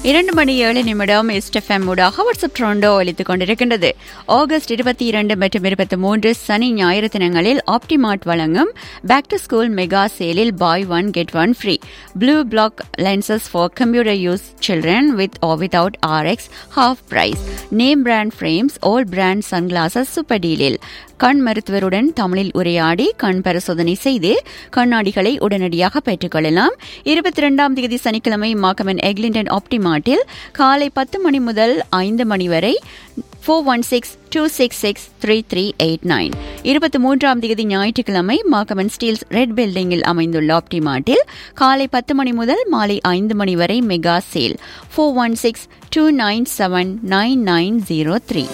இரண்டு மணி ஏழு நிமிடம் எஸ்டெஃப்எம் ஊடாக வாட்ஸ்அப் ட்ரோண்டோ ஒலித்துக் கொண்டிருக்கின்றது ஆகஸ்ட் இருபத்தி இரண்டு மற்றும் இருபத்தி மூன்று சனி ஞாயிறு தினங்களில் ஆப்டிமார்ட் வழங்கும் பேக் டு ஸ்கூல் மெகா சேலில் buy one get one free blue black lenses for computer use children with or without RX half price name brand frames all brand sunglasses super டீலில் கண் மருத்துவருடன் தமிழில் உரையாடி கண் பரிசோதனை செய்து கண்ணாடிகளை உடனடியாக பெற்றுக்கொள்ளலாம் இருபத்தி இரண்டாம் தேதி சனிக்கிழமை மாக்கமன் எக்லிண்டன் ஆப்டிமார்ட்டில் காலை பத்து மணி முதல் ஐந்து மணி வரை four one six two six six three three eight nine இருபத்தி மூன்றாம் தேதி ஞாயிற்றுக்கிழமை மாக்கமன் ஸ்டீல்ஸ் ரெட் பில்டிங்கில் அமைந்துள்ள ஆப்டிமார்ட்டில் காலை பத்து மணி முதல் மாலை ஐந்து மணி வரை mega sale four one six two nine seven nine nine zero three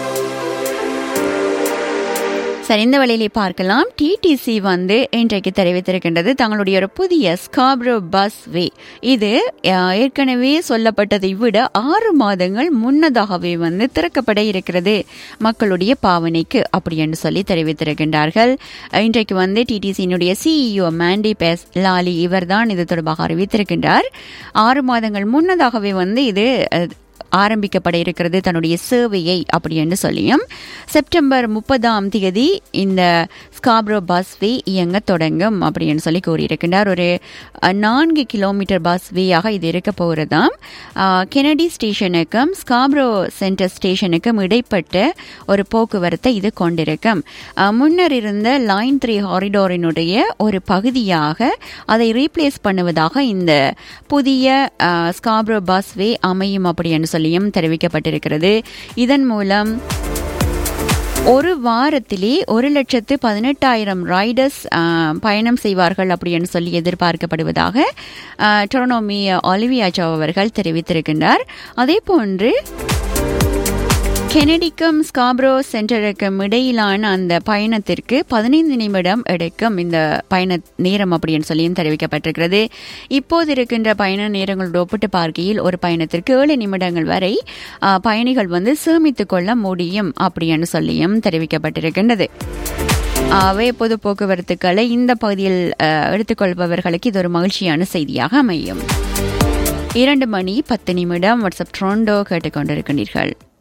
சரி இந்த வழியிலே பார்க்கலாம் டிடிசி வந்து இன்றைக்கு தெரிவித்திருக்கின்றது தங்களுடைய ஒரு புதிய ஸ்காப்ரோ பஸ் வே இது அஹ், ஏற்கனவே சொல்லப்பட்டதை விட ஆறு மாதங்கள் முன்னதாகவே வந்து திறக்கப்பட இருக்கிறது மக்களுடைய பாவனைக்கு அப்படி என்று சொல்லி தெரிவித்திருக்கின்றார்கள் இன்றைக்கு வந்து டிடிசியினுடைய சிஇஓ மாண்டி பெஸ் லாலி இவர்தான் இது தொடர்பாக அறிவித்திருக்கின்றார் ஆறு மாதங்கள் முன்னதாகவே வந்து இது அஹ், ஆரம்பிக்கப்பட இருக்கிறது தன்னுடைய சேவையை அப்படி என்று சொல்லியும் செப்டம்பர் முப்பதாம் தேதி இந்த ஸ்காப்ரோ பஸ் வே இயங்க தொடங்கும் அப்படின்னு சொல்லி கூறியிருக்கின்றார் ஒரு அஹ், நான்கு கிலோமீட்டர் பஸ் வேயாக இது இருக்க போகிறதாம் அஹ், கெனடி ஸ்டேஷனுக்கும் ஸ்காப்ரோ சென்டர் ஸ்டேஷனுக்கும் இடைப்பட்ட ஒரு போக்குவரத்தை இது கொண்டிருக்கும் அஹ், முன்னர் இருந்த லைன் த்ரீ ஹாரிடோரினுடைய ஒரு பகுதியாக அதை ரீப்ளேஸ் பண்ணுவதாக இந்த புதிய அஹ், ஸ்காப்ரோ பஸ் வே அமையும் அப்படி என்று சொல்லியும் தெரிவிக்கப்பட்டிருக்கிறது இதன் மூலம் ஒரு வாரத்திலே ஒரு லட்சத்து பதினெட்டாயிரம் ரைடர்ஸ் பயணம் செய்வார்கள் அப்படின்னு சொல்லி எதிர்பார்க்கப்படுவதாக டொரனோமி ஒலிவியாச்சோ அவர்கள் தெரிவித்திருக்கின்றார் அதே போன்று கெனடிக்கும் ஸ்காப்ரோ சென்டருக்கும் இடையிலான அந்த பயணத்திற்கு பதினைந்து நிமிடம் எடுக்கும் இந்த பயண நேரம் அப்படின்னு சொல்லியும் தெரிவிக்கப்பட்டிருக்கிறது இப்போது இருக்கின்ற பயண நேரங்களோடு ஒப்பிட்டு பார்க்கையில் ஒரு பயணத்திற்கு ஏழு நிமிடங்கள் வரை ஆ, பயணிகள் வந்து சேமித்துக் கொள்ள முடியும் அப்படின்னு சொல்லியும் தெரிவிக்கப்பட்டிருக்கின்றது ஆகவே பொது போக்குவரத்துக்களை இந்த பகுதியில் ஆ, எடுத்துக்கொள்பவர்களுக்கு இது ஒரு மகிழ்ச்சியான செய்தியாக அமையும் இரண்டு மணி பத்து நிமிடம் வாட்ஸ்அப் ட்ரோண்டோ கேட்டுக்கொண்டிருக்கின்றீர்கள்